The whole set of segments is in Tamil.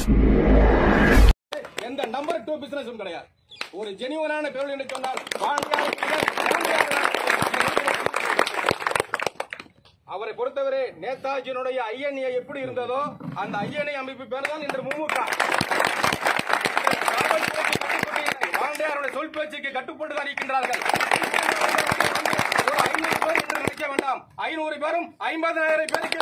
எந்த நம்பர் டூ பிசினஸும் கிடையாது ஒரு ஜெனிவனான பேர் என்று சொன்னால் வாங்கியார் வாங்கியார் அவரை பொறுத்தவரை நேதாஜியினுடைய ஐஎன்ஏ எப்படி இருந்ததோ அந்த ஐஎன்ஏ அமைப்பு பேர் தான் இன்று மும்முக காவல்துறைக்கு கட்டுப்பட்டு வாண்டையாருடைய சொல் பேச்சுக்கு கட்டுப்பட்டு தான் இருக்கின்றார்கள் ஒரு ஐநூறு பேர் என்று நினைக்க வேண்டாம் ஐநூறு பேரும் ஐம்பதாயிரம் பேருக்கு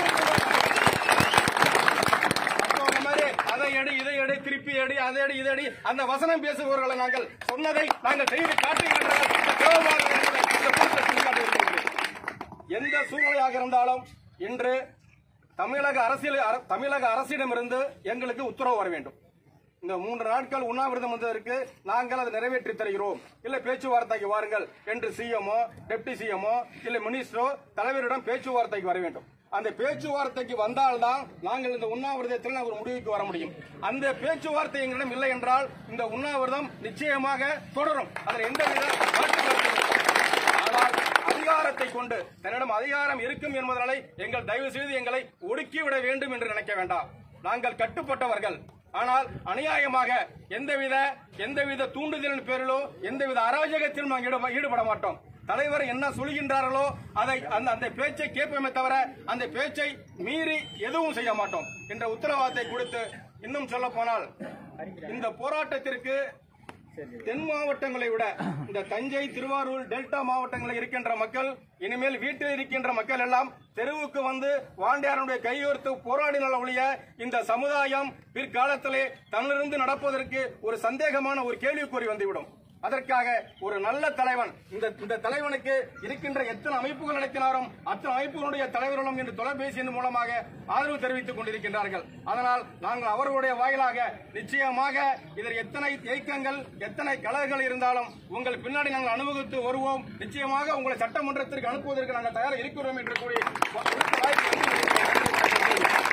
மற்றவங்க மாதிரி அதை எடு இதை எடு திருப்பி எடு அதை எடு இதை எடு அந்த வசனம் பேசுபவர்களை நாங்கள் சொன்னதை நாங்கள் செய்து காட்டுகின்றார்கள் இந்த தேவபாரதி என்கிற இந்த கூட்டத்தை சுட்டிக்காட்டுகிறேன். எந்த சூழ்நிலையாக இருந்தாலும் இன்று தமிழக அரசியல் அர- தமிழக அரசிடமிருந்து எங்களுக்கு உத்தரவு வர வேண்டும் இந்த மூன்று நாட்கள் உண்ணாவிரதம் வந்ததற்கு நாங்கள் அதை நிறைவேற்றி தருகிறோம் இல்ல பேச்சுவார்த்தைக்கு வாருங்கள் என்று சிஎம்ஓ டெப்டி சிஎம்ஓ இல்ல மினிஸ்டரோ தலைவரிடம் பேச்சுவார்த்தைக்கு வர வேண்டும் அந்த பேச்சுவார்த்தைக்கு வந்தால்தான் நாங்கள் இந்த உண்ணாவிரதத்தில் நாங்கள் ஒரு முடிவுக்கு வர முடியும் அந்த பேச்சுவார்த்தை எங்களிடம் இல்லை என்றால் இந்த உண்ணாவிரதம் நிச்சயமாக தொடரும் அதில் எந்தவித மாற்று கருத்தும் இல்லை. ஆனால் அதிகாரத்தை கொண்டு தன்னிடம் அதிகாரம் இருக்கும் என்பதனாலே எங்கள் தயவு செய்து எங்களை ஒடுக்கிவிட வேண்டும் என்று நினைக்க வேண்டாம் நாங்கள் கட்டுப்பட்டவர்கள் ஆனால் அநியாயமாக எந்தவித எந்தவித தூண்டுதலின் பேரிலோ எந்தவித அராஜகத்திலும் நாங்கள் ஈடுப- ஈடுபட மாட்டோம் தலைவர் என்ன சொல்கின்றார்களோ அதை அந்த அந்த பேச்சை கேட்போமே தவிர அந்த பேச்சை மீறி எதுவும் செய்ய மாட்டோம் என்ற உத்தரவாதத்தை கொடுத்து இன்னும் சொல்ல போனால் இந்த போராட்டத்திற்கு தென் மாவட்டங்களை விட இந்த தஞ்சை திருவாரூர் டெல்டா மாவட்டங்களில் இருக்கின்ற மக்கள் இனிமேல் வீட்டில் இருக்கின்ற மக்கள் எல்லாம் தெருவுக்கு வந்து வாண்டியாருடைய கையோர்த்து போராடினால் ஒழிய இந்த சமுதாயம் பிற்காலத்திலே தன்னிலிருந்து நடப்பதற்கு ஒரு சந்தேகமான ஒரு கேள்விக்குறி வந்துவிடும் அதற்காக ஒரு நல்ல தலைவன் இந்த இந்த தலைவனுக்கு இருக்கின்ற எத்தனை அமைப்புகள் நடத்தினாரும் அத்தனை அமைப்புகளுடைய தலைவர்களும் இன்று தொலைபேசியின் மூலமாக ஆதரவு தெரிவித்துக் கொண்டிருக்கின்றார்கள் அதனால் நாங்கள் அவர்களுடைய வாயிலாக நிச்சயமாக இதில் எத்தனை இயக்கங்கள் எத்தனை கலர்கள் இருந்தாலும் உங்கள் பின்னாடி நாங்கள் அனுபவித்து வருவோம் நிச்சயமாக உங்களை சட்டமன்றத்திற்கு அனுப்புவதற்கு நாங்கள் தயாராக இருக்கிறோம் என்று கூறி வாய்ப்பு நன்றி